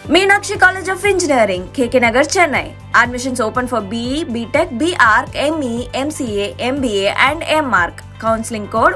Meenakshi College of Engineering, KK Nagar, Chennai. Admissions open for BE, BTech, BArc, ME, MCA, MBA, and MArc. Counseling code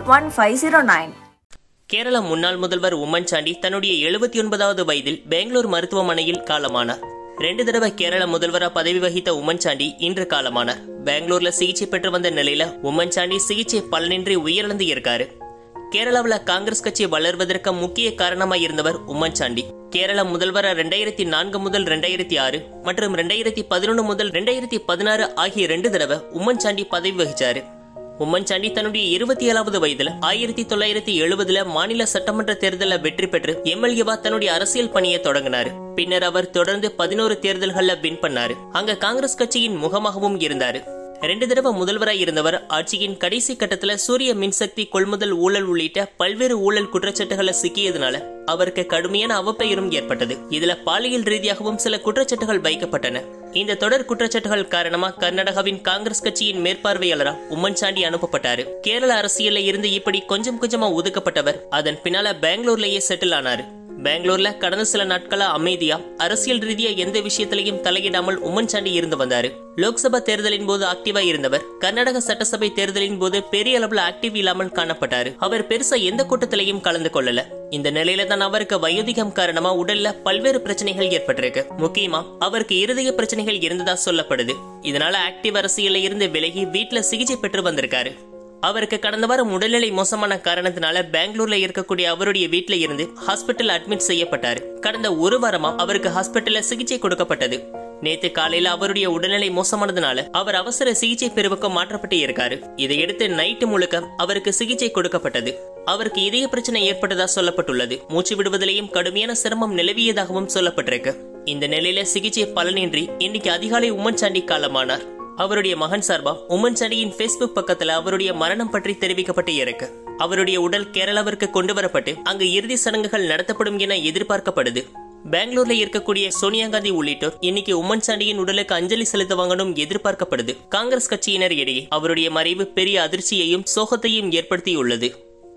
1509. Kerala முன்னாள் முதல்வர் உம்மன் சாண்டி தன்னுடைய எழுபத்தி ஒன்பதாவது வயதில் பெங்களூர் மருத்துவமனையில் காலமானார் ரெண்டு தடவை கேரள முதல்வரா பதவி வகித்த உம்மன் சாண்டி இன்று காலமானார் பெங்களூர்ல சிகிச்சை பெற்று வந்த நிலையில உம்மன் சாண்டி சிகிச்சை பலனின்றி உயிரிழந்து இருக்காரு கேரளாவுல காங்கிரஸ் கட்சி வளர்வதற்கு முக்கிய காரணமா இருந்தவர் உம்மன் சாண்டி கேரள முதல்வரா ரெண்டாயிரத்தி நான்கு முதல் ரெண்டாயிரத்தி ஆறு மற்றும் ரெண்டாயிரத்தி பதினொன்று முதல் ரெண்டாயிரத்தி பதினாறு ஆகிய ரெண்டு தடவை உம்மன் சாண்டி பதவி வகிச்சாரு உம்மன் சாண்டி தன்னுடைய இருபத்தி ஏழாவது வயதுல ஆயிரத்தி தொள்ளாயிரத்தி எழுபதுல மாநில சட்டமன்ற தேர்தலில் வெற்றி பெற்று எம்எல்ஏவா தன்னுடைய அரசியல் பணியை தொடங்கினாரு பின்னர் அவர் தொடர்ந்து பதினோரு தேர்தல்கள்ல வின் பண்ணாரு அங்க காங்கிரஸ் கட்சியின் முகமாகவும் இருந்தாரு ரெண்டு தடவை முதல்வராய் இருந்தவர் ஆட்சியின் கடைசி கட்டத்துல சூரிய மின்சக்தி கொள்முதல் ஊழல் உள்ளிட்ட பல்வேறு ஊழல் குற்றச்சாட்டுகளை சிக்கியதுனால அவருக்கு கடுமையான அவப்பெயரும் ஏற்பட்டது இதுல பாலியல் ரீதியாகவும் சில குற்றச்சாட்டுகள் வைக்கப்பட்டன இந்த தொடர் குற்றச்சாட்டுகள் காரணமா கர்நாடகாவின் காங்கிரஸ் கட்சியின் மேற்பார்வையாளரா உம்மன் சாண்டி அனுப்பப்பட்டாரு கேரள அரசியல்ல இருந்து இப்படி கொஞ்சம் கொஞ்சமா ஒதுக்கப்பட்டவர் அதன் பின்னால பெங்களூர்லயே செட்டில் ஆனாரு பெங்களூர்ல கடந்த சில நாட்களா அமைதியா அரசியல் ரீதியா எந்த விஷயத்திலையும் தலையிடாமல் உம்மன் சாண்டி இருந்து வந்தாரு லோக்சபா தேர்தலின் போது ஆக்டிவா இருந்தவர் கர்நாடக சட்டசபை தேர்தலின் போது பெரிய அளவுல ஆக்டிவ் இல்லாமல் காணப்பட்டாரு அவர் பெருசா எந்த கூட்டத்திலையும் கலந்து கொள்ளல இந்த நிலையில தான் அவருக்கு வயோதிகம் காரணமா உடல்ல பல்வேறு பிரச்சனைகள் ஏற்பட்டிருக்கு முக்கியமா அவருக்கு இருதய பிரச்சனைகள் இருந்ததா சொல்லப்படுது இதனால ஆக்டிவ் அரசியல்ல இருந்து விலகி வீட்டுல சிகிச்சை பெற்று வந்திருக்காரு அவருக்கு கடந்த வாரம் உடல்நிலை மோசமான காரணத்தினால பெங்களூர்ல இருக்கக்கூடிய அவருடைய வீட்ல இருந்து ஹாஸ்பிட்டல் அட்மிட் செய்யப்பட்டாரு கடந்த ஒரு வாரமா அவருக்கு ஹாஸ்பிட்டல்ல சிகிச்சை கொடுக்கப்பட்டது நேத்து காலையில அவருடைய உடல்நிலை மோசமானதுனால அவர் அவசர சிகிச்சை பிரிவுக்கு மாற்றப்பட்டு இருக்காரு இதையடுத்து நைட்டு முழுக்க அவருக்கு சிகிச்சை கொடுக்கப்பட்டது அவருக்கு இதய பிரச்சனை ஏற்பட்டதா சொல்லப்பட்டுள்ளது மூச்சு விடுவதிலேயும் கடுமையான சிரமம் நிலவியதாகவும் சொல்லப்பட்டிருக்கு இந்த நிலையில சிகிச்சை பலனின்றி இன்னைக்கு அதிகாலை உம்மன் சாண்டி காலமானார் அவருடைய மகன் சார்பா உம்மன் சாண்டியின் ஃபேஸ்புக் பக்கத்துல அவருடைய மரணம் பற்றி தெரிவிக்கப்பட்டு இருக்கு அவருடைய உடல் கேரளாவிற்கு கொண்டு வரப்பட்டு அங்கு இறுதி சடங்குகள் நடத்தப்படும் என எதிர்பார்க்கப்படுது பெங்களூர்ல இருக்கக்கூடிய சோனியா காந்தி உள்ளிட்டோர் இன்னைக்கு உம்மன் சாண்டியின் உடலுக்கு அஞ்சலி செலுத்துவாங்கன்னு எதிர்பார்க்கப்படுது காங்கிரஸ் கட்சியினர் இடையே அவருடைய மறைவு பெரிய அதிர்ச்சியையும் சோகத்தையும் ஏற்படுத்தியுள்ளது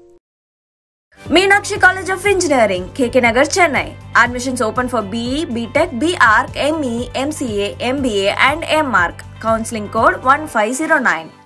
Meenakshi College of Engineering, KK Nagar, Chennai. Admissions open for BE, BTech, BArc, ME, MCA, MBA, and MArc. Counseling code 1509.